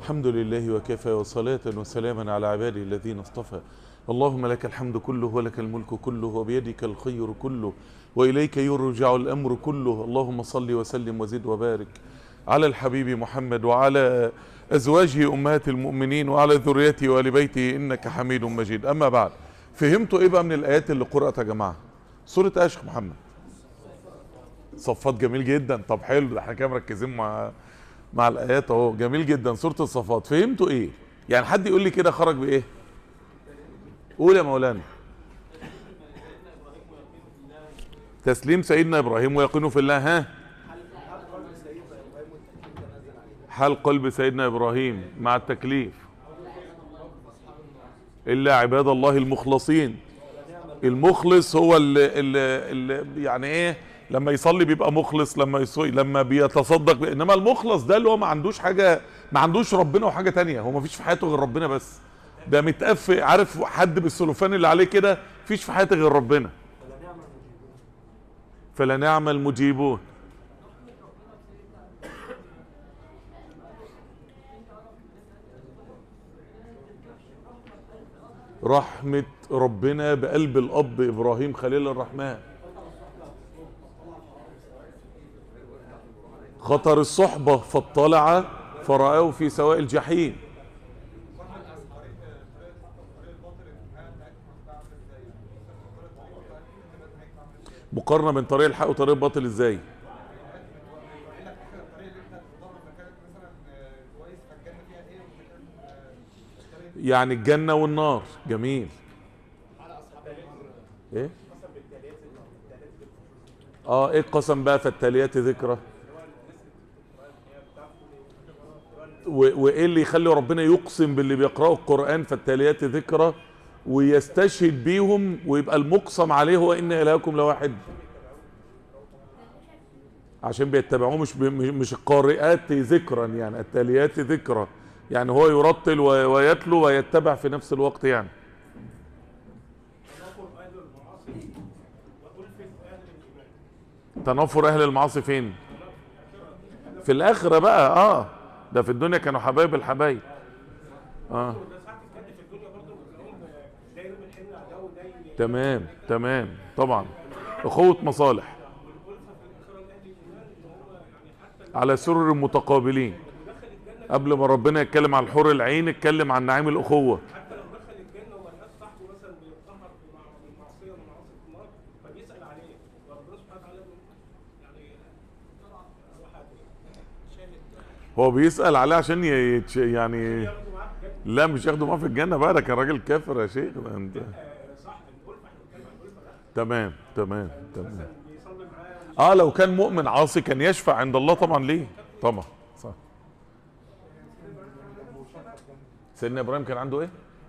الحمد لله وكفى وصلاة وسلاما على عباده الذين اصطفى اللهم لك الحمد كله ولك الملك كله وبيدك الخير كله وإليك يرجع الأمر كله اللهم صل وسلم وزد وبارك على الحبيب محمد وعلى أزواجه أمهات المؤمنين وعلى ذريته وآل بيته إنك حميد مجيد أما بعد فهمتوا إيه بقى من الآيات اللي قرأت يا جماعة سورة آية يا شيخ محمد صفات جميل جدا طب حلو ده احنا كده مركزين مع مع الايات اهو جميل جدا سوره الصفات فهمتوا ايه يعني حد يقول لي كده خرج بايه قول يا مولانا تسليم سيدنا ابراهيم ويقينه في الله ها حال قلب سيدنا ابراهيم مع التكليف الا عباد الله المخلصين المخلص هو اللي, اللي, اللي يعني ايه لما يصلي بيبقى مخلص لما يصلي لما بيتصدق بي... انما المخلص ده اللي هو ما عندوش حاجه ما عندوش ربنا وحاجه تانية هو ما فيش في حياته غير ربنا بس ده متقفل عارف حد بالسلوفان اللي عليه كده فيش في حياتي غير ربنا فلا نعم المجيبون رحمة ربنا بقلب الأب إبراهيم خليل الرحمن خطر الصحبة فاطلع فرآه في سواء الجحيم مقارنة بين طريق الحق وطريق الباطل ازاي يعني الجنة والنار جميل ايه اه ايه القسم بقى فالتاليات ذكرى وايه اللي يخلي ربنا يقسم باللي بيقرأوا القرآن فالتاليات ذكرى ويستشهد بيهم ويبقى المقسم عليه هو ان الهكم لواحد عشان بيتبعوه مش مش القارئات ذكرا يعني التاليات ذكرى يعني هو يرتل ويتلو ويتبع في نفس الوقت يعني تنافر اهل المعاصي فين في الاخره بقى اه ده في الدنيا كانوا حبايب الحبايب اه تمام تمام طبعا اخوة مصالح على سرر متقابلين قبل ما ربنا يتكلم عن الحور العين اتكلم عن نعيم الاخوه حتى لو دخل الجنه وما لقاش تحته مثلا بيتطهر بالمعصيه من معاصي النار فبيسال عليه وربنا سبحانه وتعالى يعني واحد شاهد هو بيسأل عليه عشان يتش يعني ياخده معاه في الجنه لا مش ياخده معاه في الجنة بقى ده كان راجل كافر يا شيخ ده انت آه، صح الألفة احنا بنتكلم عن الألفة ده تمام تمام تمام مثلا بيصلي معاه اه لو كان مؤمن عاصي كان يشفع عند الله طبعا ليه طبعا صح سيدنا ابراهيم كان عنده ايه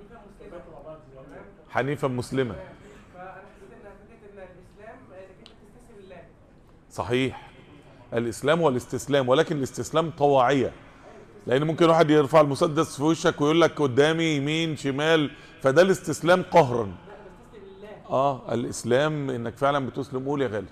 حنيفا مسلمة فانا حسيت ان فكره ان الاسلام انك انت تستسلم لله صحيح الاسلام والاستسلام ولكن الاستسلام طواعية لان ممكن واحد يرفع المسدس في وشك ويقول لك قدامي يمين شمال فده الاستسلام قهرا اه الاسلام انك فعلا بتسلم قول يا غالي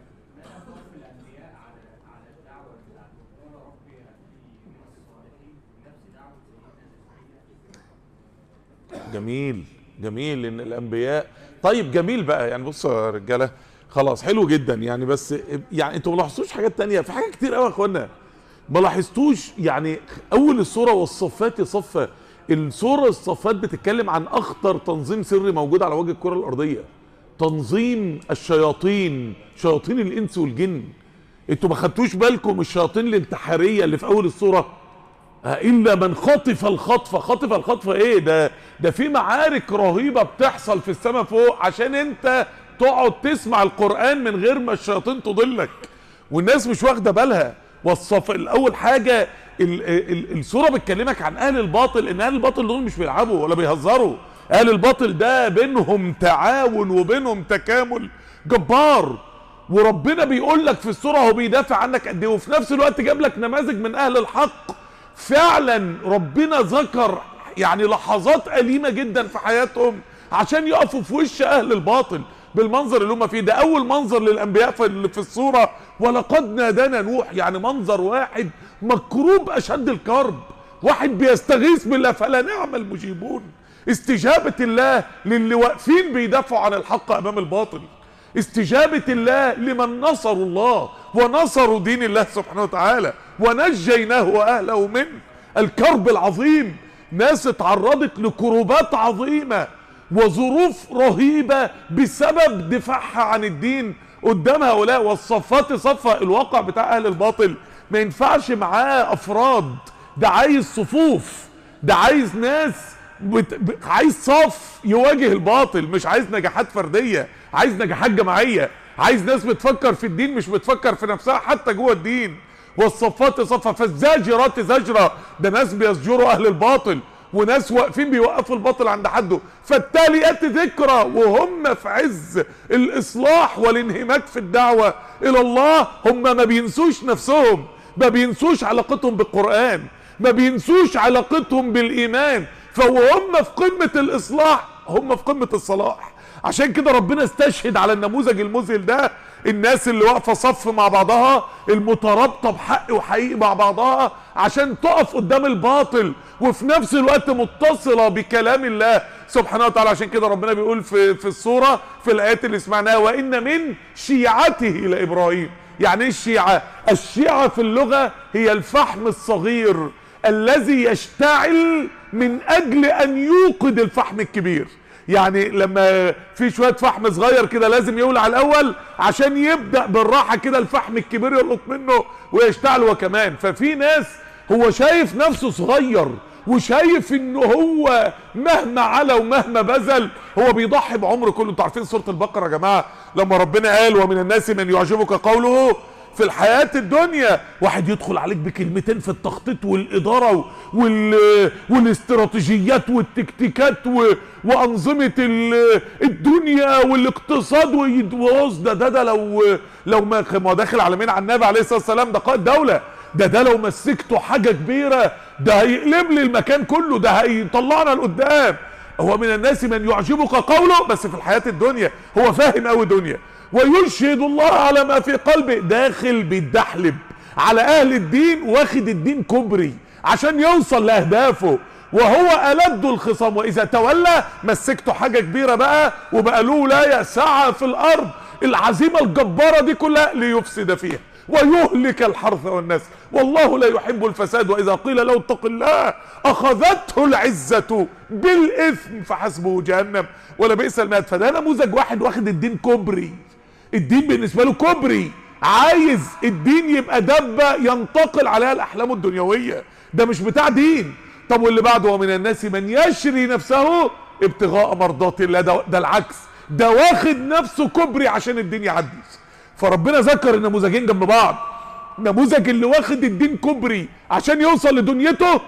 جميل جميل ان الانبياء طيب جميل بقى يعني بصوا يا رجاله خلاص حلو جدا يعني بس يعني انتوا ما لاحظتوش حاجات تانية في حاجات كتير قوي يا اخوانا ما لاحظتوش يعني اول السوره والصفات صفه السوره الصفات بتتكلم عن اخطر تنظيم سري موجود على وجه الكره الارضيه تنظيم الشياطين شياطين الانس والجن انتوا ما خدتوش بالكم الشياطين الانتحاريه اللي في اول السوره الا من خطف الخطفه خطف الخطفه ايه ده ده في معارك رهيبه بتحصل في السماء فوق عشان انت تقعد تسمع القران من غير ما الشياطين تضلك والناس مش واخده بالها والصف الاول حاجه ال ال السوره بتكلمك عن اهل الباطل ان اهل الباطل دول مش بيلعبوا ولا بيهزروا اهل الباطل ده بينهم تعاون وبينهم تكامل جبار وربنا بيقول لك في السوره هو بيدافع عنك قد ايه وفي نفس الوقت جاب لك نماذج من اهل الحق فعلا ربنا ذكر يعني لحظات أليمة جدا في حياتهم عشان يقفوا في وش أهل الباطل بالمنظر اللي هم فيه ده أول منظر للأنبياء في اللي في الصورة ولقد نادانا نوح يعني منظر واحد مكروب أشد الكرب واحد بيستغيث بالله فلا نعم المجيبون استجابة الله للي واقفين بيدافعوا عن الحق امام الباطل استجابة الله لمن نصروا الله ونصروا دين الله سبحانه وتعالى ونجيناه واهله من الكرب العظيم ناس اتعرضت لكروبات عظيمة وظروف رهيبة بسبب دفاعها عن الدين قدام هؤلاء والصفات صفة الواقع بتاع اهل الباطل ما ينفعش معاه افراد ده عايز صفوف ده عايز ناس بت... ب... عايز صف يواجه الباطل مش عايز نجاحات فردية عايز نجاحات جماعية عايز ناس بتفكر في الدين مش بتفكر في نفسها حتى جوه الدين والصفات صفا فالزاجرات زجرة ده ناس بيزجروا اهل الباطل وناس واقفين بيوقفوا الباطل عند حده فالتاليات ذكرى وهم في عز الاصلاح والانهماك في الدعوة الى الله هم ما بينسوش نفسهم ما بينسوش علاقتهم بالقرآن ما بينسوش علاقتهم بالايمان فوهم في قمة الاصلاح هم في قمة الصلاح عشان كده ربنا استشهد على النموذج المذهل ده الناس اللي واقفه صف مع بعضها المترابطه بحق وحقيقي مع بعضها عشان تقف قدام الباطل وفي نفس الوقت متصله بكلام الله سبحانه وتعالى عشان كده ربنا بيقول في في السوره في الايات اللي سمعناها وان من شيعته لابراهيم يعني ايه الشيعه الشيعه في اللغه هي الفحم الصغير الذي يشتعل من اجل ان يوقد الفحم الكبير يعني لما في شويه فحم صغير كده لازم يولع الاول عشان يبدا بالراحه كده الفحم الكبير يلقط منه ويشتعل هو كمان ففي ناس هو شايف نفسه صغير وشايف انه هو مهما علا ومهما بذل هو بيضحي بعمره كله انتوا عارفين سوره البقره يا جماعه لما ربنا قال ومن الناس من يعجبك قوله في الحياة الدنيا واحد يدخل عليك بكلمتين في التخطيط والإدارة وال... والاستراتيجيات والتكتيكات و... وأنظمة ال... الدنيا والاقتصاد ويدوز ده ده ده لو لو ما ما داخل على مين على النبي عليه الصلاة والسلام ده قائد دولة ده ده لو مسكته حاجة كبيرة ده هيقلب لي المكان كله ده هيطلعنا لقدام هو من الناس من يعجبك قوله بس في الحياة الدنيا هو فاهم قوي دنيا ويشهد الله على ما في قلبه داخل بيتدحلب على اهل الدين واخد الدين كبري عشان يوصل لاهدافه وهو ألد الخصام واذا تولى مسكته حاجة كبيرة بقى وبقى له ولاية سعى في الارض العزيمة الجبارة دي كلها ليفسد فيها ويهلك الحرث والنسل والله لا يحب الفساد واذا قيل له اتق الله اخذته العزة بالاثم فحسبه جهنم ولا بئس المهاد فده نموذج واحد واخد الدين كبري الدين بالنسبه له كبري عايز الدين يبقى دبه ينتقل عليها الاحلام الدنيويه ده مش بتاع دين طب واللي بعده ومن الناس من يشري نفسه ابتغاء مرضات الله ده, ده العكس ده واخد نفسه كبري عشان الدين يعدي فربنا ذكر النموذجين جنب بعض نموذج اللي واخد الدين كبري عشان يوصل لدنيته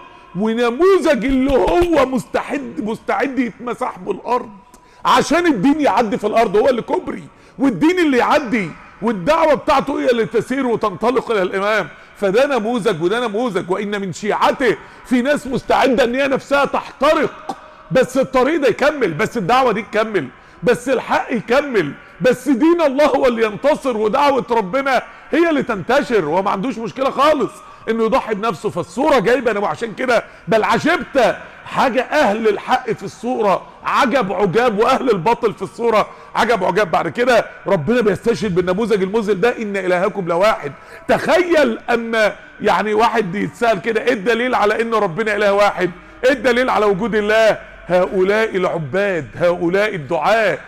ونموذج اللي هو مستعد مستعد يتمسح بالارض عشان الدين يعدي في الارض هو اللي كبري والدين اللي يعدي والدعوه بتاعته هي اللي تسير وتنطلق الى الامام فده نموذج وده نموذج وان من شيعته في ناس مستعده ان هي نفسها تحترق بس الطريق ده يكمل بس الدعوه دي تكمل بس الحق يكمل بس دين الله هو اللي ينتصر ودعوه ربنا هي اللي تنتشر وهو ما عندوش مشكله خالص انه يضحي بنفسه فالصوره جايبه انا وعشان كده بل عجبت حاجه اهل الحق في الصوره عجب عجاب واهل الباطل في الصوره عجب عجاب بعد كده ربنا بيستشهد بالنموذج المذهل ده ان الهكم لواحد تخيل اما يعني واحد يتسال كده ايه الدليل على ان ربنا اله واحد ايه الدليل على وجود الله هؤلاء العباد هؤلاء الدعاة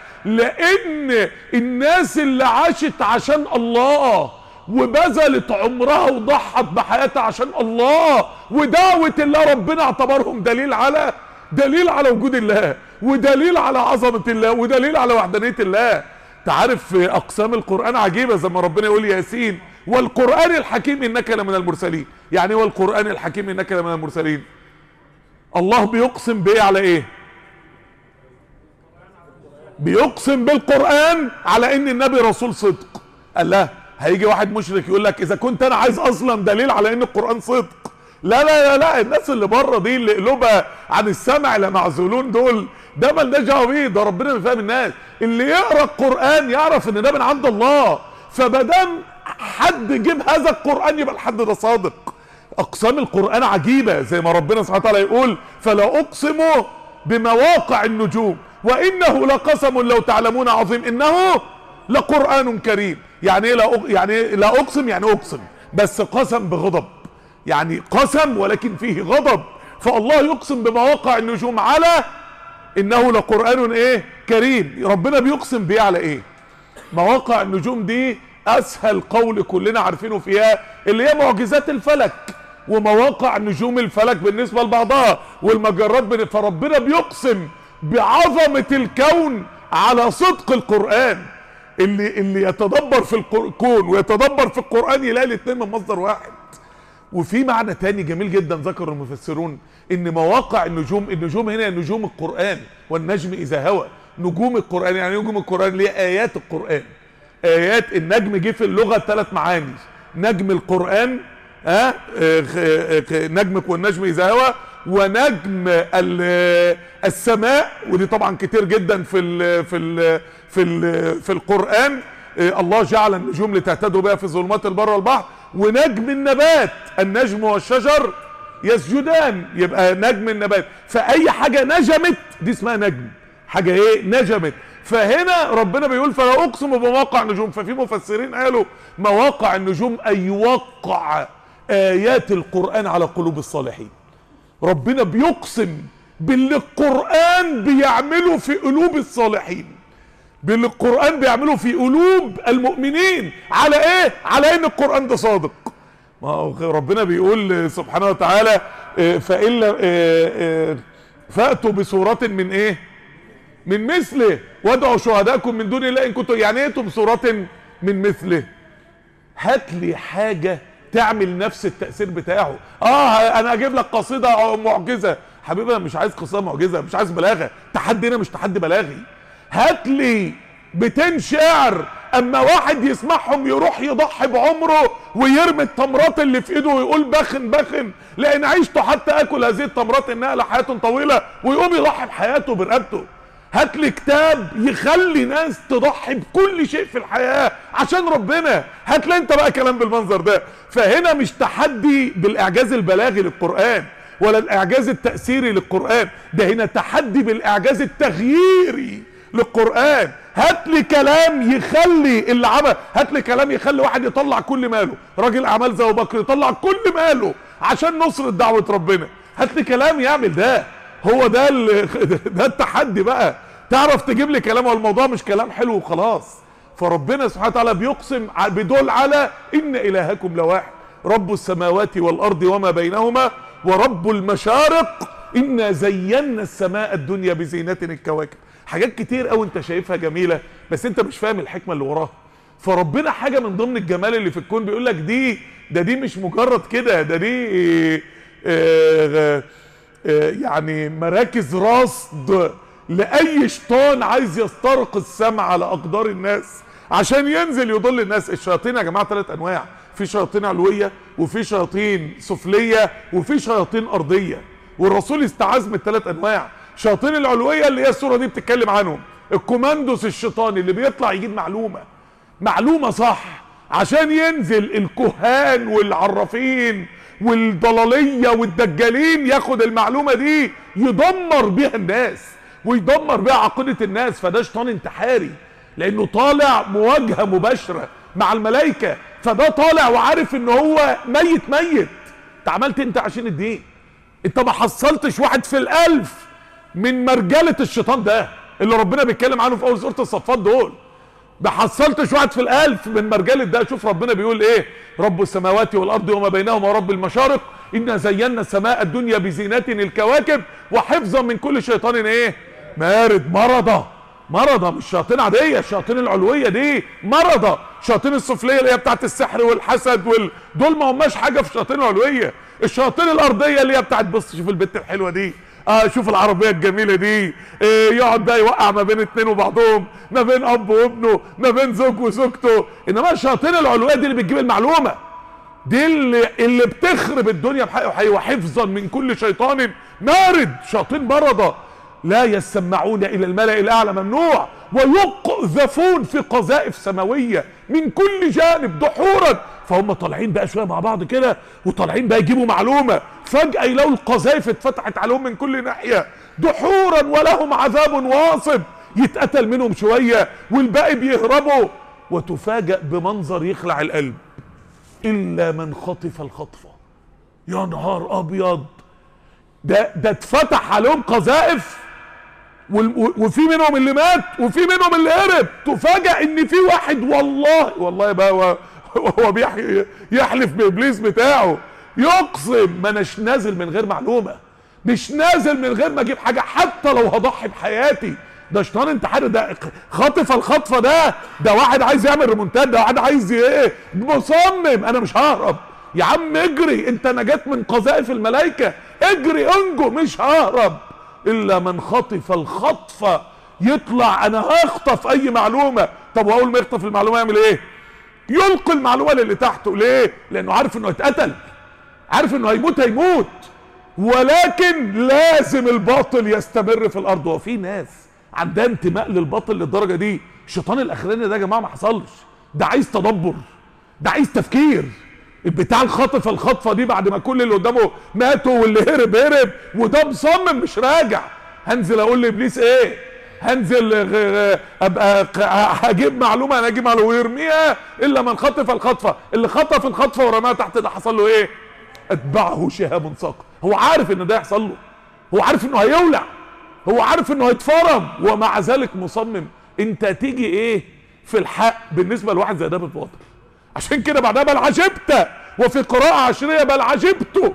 لان الناس اللي عاشت عشان الله وبذلت عمرها وضحت بحياتها عشان الله ودعوة الله ربنا اعتبرهم دليل على دليل على وجود الله ودليل على عظمة الله ودليل على وحدانية الله تعرف في اقسام القرآن عجيبة زي ما ربنا يقول ياسين والقرآن الحكيم انك لمن المرسلين يعني والقرآن الحكيم انك لمن المرسلين الله بيقسم بايه على ايه بيقسم بالقرآن على ان النبي رسول صدق قال لا هيجي واحد مشرك يقول لك اذا كنت انا عايز اصلا دليل على ان القرآن صدق لا لا لا لا الناس اللي بره دي اللي قلوبها عن السمع لمعزولون دول ده مالناش دعوه بيه ده ربنا بيفهم الناس اللي يقرا القران يعرف ان ده من عند الله فمادام حد جيب هذا القران يبقى الحد ده صادق اقسام القران عجيبه زي ما ربنا سبحانه وتعالى يقول فلا اقسم بمواقع النجوم وانه لقسم لو تعلمون عظيم انه لقران كريم يعني ايه لا أق... يعني إيه لا اقسم يعني اقسم بس قسم بغضب يعني قسم ولكن فيه غضب فالله يقسم بمواقع النجوم على انه لقران ايه كريم ربنا بيقسم بيه على ايه مواقع النجوم دي اسهل قول كلنا عارفينه فيها اللي هي معجزات الفلك ومواقع نجوم الفلك بالنسبة لبعضها والمجرات بن... فربنا بيقسم بعظمة الكون على صدق القرآن اللي اللي يتدبر في الكون ويتدبر في القرآن يلاقي الاثنين من مصدر واحد وفي معنى تاني جميل جدا ذكر المفسرون ان مواقع النجوم النجوم هنا نجوم القرآن والنجم اذا هوى نجوم القرآن يعني نجوم القرآن اللي هي ايات القرآن ايات النجم جه في اللغة ثلاث معاني نجم القرآن ها نجمك والنجم اذا هوى ونجم السماء ودي طبعا كتير جدا في ال في ال في ال في القرآن الله جعل النجوم لتهتدوا بها في ظلمات البر والبحر ونجم النبات النجم والشجر يسجدان يبقى نجم النبات فاي حاجه نجمت دي اسمها نجم حاجه ايه نجمت فهنا ربنا بيقول فلا اقسم بمواقع النجوم ففي مفسرين قالوا مواقع النجوم اي يوقع ايات القران على قلوب الصالحين ربنا بيقسم باللي القران بيعمله في قلوب الصالحين باللي القران بيعمله في قلوب المؤمنين على ايه على ان القران ده صادق ما هو ربنا بيقول سبحانه وتعالى فإلا فأتوا بصورة من ايه من مثله وادعوا شهداءكم من دون الله ان كنتم يعني ايه بصورة من مثله هات لي حاجة تعمل نفس التأثير بتاعه اه انا اجيب لك قصيدة معجزة حبيبي انا مش عايز قصيدة معجزة مش عايز بلاغة تحدي هنا مش تحدي بلاغي هات لي بيتين شعر اما واحد يسمعهم يروح يضحي بعمره ويرمي التمرات اللي في ايده ويقول بخن بخن لان عشت حتى اكل هذه التمرات انها لحياة طويلة ويقوم يضحي بحياته برقبته هات لي كتاب يخلي ناس تضحي بكل شيء في الحياة عشان ربنا هات لي انت بقى كلام بالمنظر ده فهنا مش تحدي بالاعجاز البلاغي للقرآن ولا الاعجاز التأثيري للقرآن ده هنا تحدي بالاعجاز التغييري للقرآن هات لي كلام يخلي اللي عمل هات لي كلام يخلي واحد يطلع كل ماله راجل اعمال زي ابو بكر يطلع كل ماله عشان نصرة دعوة ربنا هات لي كلام يعمل ده هو ده ده التحدي بقى تعرف تجيب لي كلام والموضوع مش كلام حلو وخلاص فربنا سبحانه وتعالى بيقسم بيدل على ان الهكم لواحد رب السماوات والارض وما بينهما ورب المشارق انا زينا السماء الدنيا بزينة الكواكب حاجات كتير قوي انت شايفها جميله بس انت مش فاهم الحكمه اللي وراها فربنا حاجه من ضمن الجمال اللي في الكون بيقول لك دي ده دي مش مجرد كده ده دي اه اه اه يعني مراكز رصد لاي شيطان عايز يسترق السمع على اقدار الناس عشان ينزل يضل الناس الشياطين يا جماعه ثلاث انواع في شياطين علويه وفي شياطين سفليه وفي شياطين ارضيه والرسول استعاذ من الثلاث انواع شياطين العلويه اللي هي الصوره دي بتتكلم عنهم الكوماندوس الشيطاني اللي بيطلع يجيب معلومه معلومه صح عشان ينزل الكهان والعرافين والضلاليه والدجالين ياخد المعلومه دي يدمر بيها الناس ويدمر بيها عقيده الناس فده شيطان انتحاري لانه طالع مواجهه مباشره مع الملائكه فده طالع وعارف ان هو ميت ميت انت عملت انت عشان الدين انت ما حصلتش واحد في الالف من مرجلة الشيطان ده اللي ربنا بيتكلم عنه في اول سورة الصفات دول ما حصلتش واحد في الالف من مرجلة ده شوف ربنا بيقول ايه رب السماوات والارض وما بينهما رب المشارق انا زينا السماء الدنيا بزينة الكواكب وحفظا من كل شيطان ايه مارد مرضى مرضى مش شياطين عاديه الشياطين العلويه دي مرضى الشياطين السفليه اللي هي بتاعت السحر والحسد وال... دول ما هماش حاجه في الشياطين العلويه الشياطين الارضيه اللي هي بتاعت بص شوف البت الحلوه دي اه شوف العربيه الجميله دي آه يقعد بقى يوقع ما بين اتنين وبعضهم ما بين اب وابنه ما بين زوج وزوجته انما الشياطين العلويه دي اللي بتجيب المعلومه دي اللي, اللي بتخرب الدنيا بحق وحي وحفظا من كل شيطان مارد شياطين مرضى لا يسمعون الى الملأ الاعلى ممنوع ويقذفون في قذائف سماويه من كل جانب دحورا فهم طالعين بقى شويه مع بعض كده وطالعين بقى يجيبوا معلومه فجاه يلاقوا القذائف اتفتحت عليهم من كل ناحيه دحورا ولهم عذاب واصب يتقتل منهم شويه والباقي بيهربوا وتفاجأ بمنظر يخلع القلب الا من خطف الخطفه يا نهار ابيض ده ده اتفتح عليهم قذائف وال- و- وفي منهم اللي مات وفي منهم اللي هرب تفاجأ ان في واحد والله والله بقى هو هو بيح- يحلف بابليس بتاعه يقسم ما اناش نازل من غير معلومه مش نازل من غير ما اجيب حاجه حتى لو هضحي بحياتي ده شيطان انتحاري ده خاطف الخطفه ده ده واحد عايز يعمل ريمونتاد ده واحد عايز ايه مصمم انا مش ههرب يا عم اجري انت نجات من قذائف الملائكه اجري انجو مش ههرب الا من خطف الخطفه يطلع انا هخطف اي معلومه طب واول ما يخطف المعلومه يعمل ايه يلقي المعلومه للي تحته ليه لانه عارف انه اتقتل عارف انه هيموت هيموت ولكن لازم الباطل يستمر في الارض وفي ناس عندها انتماء للباطل للدرجه دي الشيطان الاخراني ده يا جماعه ما حصلش ده عايز تدبر ده عايز تفكير بتاع الخطف الخطفه دي بعد ما كل اللي قدامه ماتوا واللي هرب هرب وده مصمم مش راجع هنزل اقول لابليس ايه هنزل غ- غ- ابقى ق- هجيب معلومه انا اجيب معلومه ويرميها الا من خطف الخطفه اللي خطف الخطفه ورماها تحت ده حصل له ايه اتبعه شهاب ثاقب هو عارف ان ده يحصل له هو عارف انه هيولع هو عارف انه هيتفرم ومع ذلك مصمم انت تيجي ايه في الحق بالنسبه لواحد زي ده بالباطل عشان كده بعدها بل عجبت وفي قراءه عشريه بل عجبت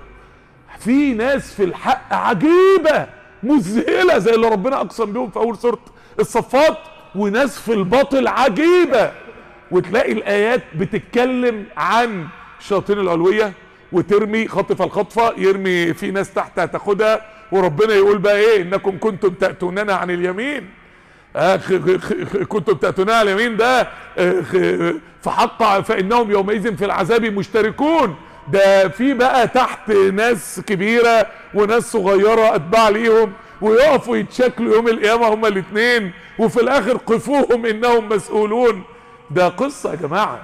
في ناس في الحق عجيبه مذهله زي اللي ربنا اقسم بيهم في اول سوره الصفات وناس في الباطل عجيبه وتلاقي الايات بتتكلم عن الشياطين العلويه وترمي خطف الخطفه يرمي في ناس تحت هتاخدها وربنا يقول بقى ايه انكم كنتم تاتوننا عن اليمين آه، خ- خ- خ- كنتم تأتون على اليمين ده آه، خ- فحق فإنهم يومئذ في العذاب مشتركون ده في بقى تحت ناس كبيرة وناس صغيرة أتباع ليهم ويقفوا يتشكلوا يوم القيامة هما الاتنين وفي الآخر قفوهم إنهم مسؤولون ده قصة يا جماعة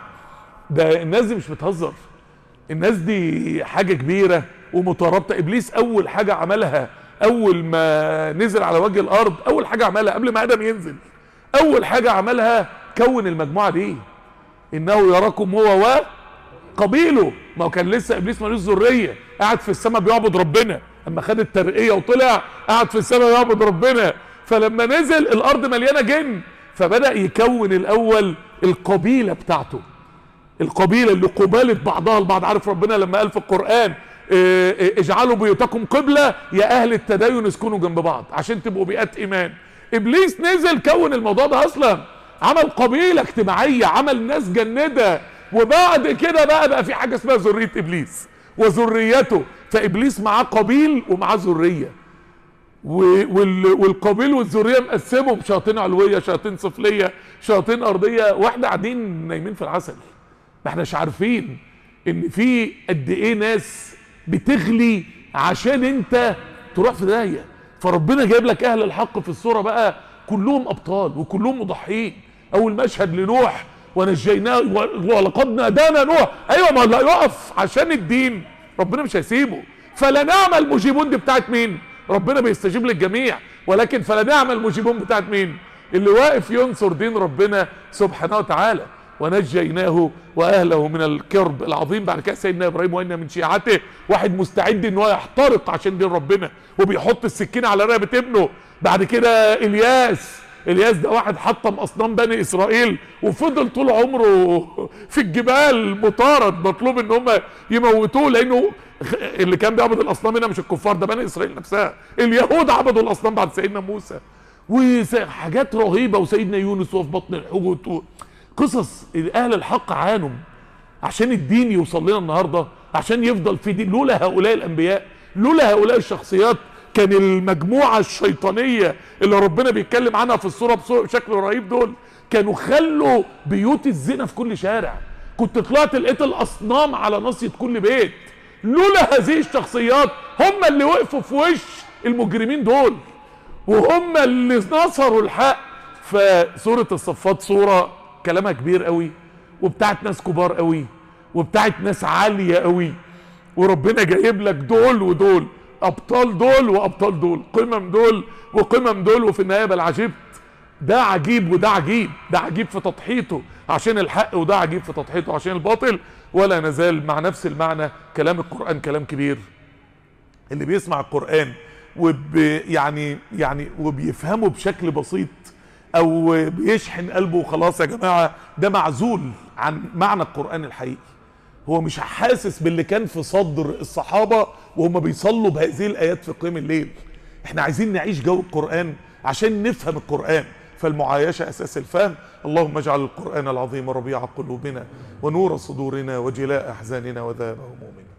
ده الناس دي مش بتهزر الناس دي حاجة كبيرة ومترابطة إبليس أول حاجة عملها أول ما نزل على وجه الأرض أول حاجة عملها قبل ما آدم ينزل أول حاجة عملها كون المجموعة دي إنه يراكم هو وقبيله ما هو كان لسه إبليس ملوش ذرية قاعد في السماء بيعبد ربنا أما خد الترقية وطلع قاعد في السماء يعبد ربنا فلما نزل الأرض مليانة جن فبدأ يكون الأول القبيلة بتاعته القبيلة اللي قبالة بعضها البعض عارف ربنا لما قال في القرآن اه، اه، اجعلوا بيوتكم قبلة يا أهل التدين اسكنوا جنب بعض عشان تبقوا بيئات إيمان إبليس نزل كون الموضوع ده أصلا عمل قبيلة اجتماعية عمل ناس جندة وبعد كده بقى بقى في حاجة اسمها ذرية إبليس وذريته فإبليس معاه قبيل ومعاه ذرية و- وال- والقبيل والذريه مقسمهم شياطين علويه شياطين سفليه شياطين ارضيه واحنا قاعدين نايمين في العسل ما احناش عارفين ان في قد ايه ناس بتغلي عشان انت تروح في داهيه فربنا جايب لك اهل الحق في الصوره بقى كلهم ابطال وكلهم مضحيين اول مشهد لنوح ونجيناه و- ولقد نادانا نوح ايوه ما لا يقف عشان الدين ربنا مش هيسيبه فلا نعمل مجيبون دي بتاعت مين ربنا بيستجيب للجميع ولكن فلا نعمل مجيبون بتاعت مين اللي واقف ينصر دين ربنا سبحانه وتعالى ونجيناه واهله من الكرب العظيم بعد كده سيدنا ابراهيم وان من شيعته واحد مستعد ان هو يحترق عشان دين ربنا وبيحط السكين على رقبه ابنه بعد كده الياس الياس ده واحد حطم اصنام بني اسرائيل وفضل طول عمره في الجبال مطارد مطلوب ان هم يموتوه لانه اللي كان بيعبد الاصنام هنا مش الكفار ده بني اسرائيل نفسها اليهود عبدوا الاصنام بعد سيدنا موسى وحاجات رهيبه وسيدنا يونس وهو في بطن الحوت و- قصص اهل الحق عانوا عشان الدين يوصل لنا النهارده عشان يفضل في دين لولا هؤلاء الانبياء لولا هؤلاء الشخصيات كان المجموعه الشيطانيه اللي ربنا بيتكلم عنها في الصوره بصورة- بشكل رهيب دول كانوا خلوا بيوت الزنا في كل شارع كنت طلعت لقيت الاصنام على ناصيه كل بيت لولا هذه الشخصيات هم اللي وقفوا في وش المجرمين دول وهم اللي نصروا الحق فسورة الصفات صورة كلامها كبير قوي وبتاعت ناس كبار قوي وبتاعت ناس عاليه قوي وربنا جايب لك دول ودول ابطال دول وابطال دول قمم دول وقمم دول وفي النهايه بل عجبت ده عجيب وده عجيب ده عجيب في تضحيته عشان الحق وده عجيب في تضحيته عشان الباطل ولا نزال مع نفس المعنى كلام القرآن كلام كبير اللي بيسمع القرآن وب يعني يعني وبيفهمه بشكل بسيط او بيشحن قلبه وخلاص يا جماعة ده معزول عن معنى القرآن الحقيقي هو مش حاسس باللي كان في صدر الصحابة وهم بيصلوا بهذه الآيات في قيام الليل احنا عايزين نعيش جو القرآن عشان نفهم القرآن فالمعايشة أساس الفهم اللهم اجعل القرآن العظيم ربيع قلوبنا ونور صدورنا وجلاء أحزاننا وذهاب همومنا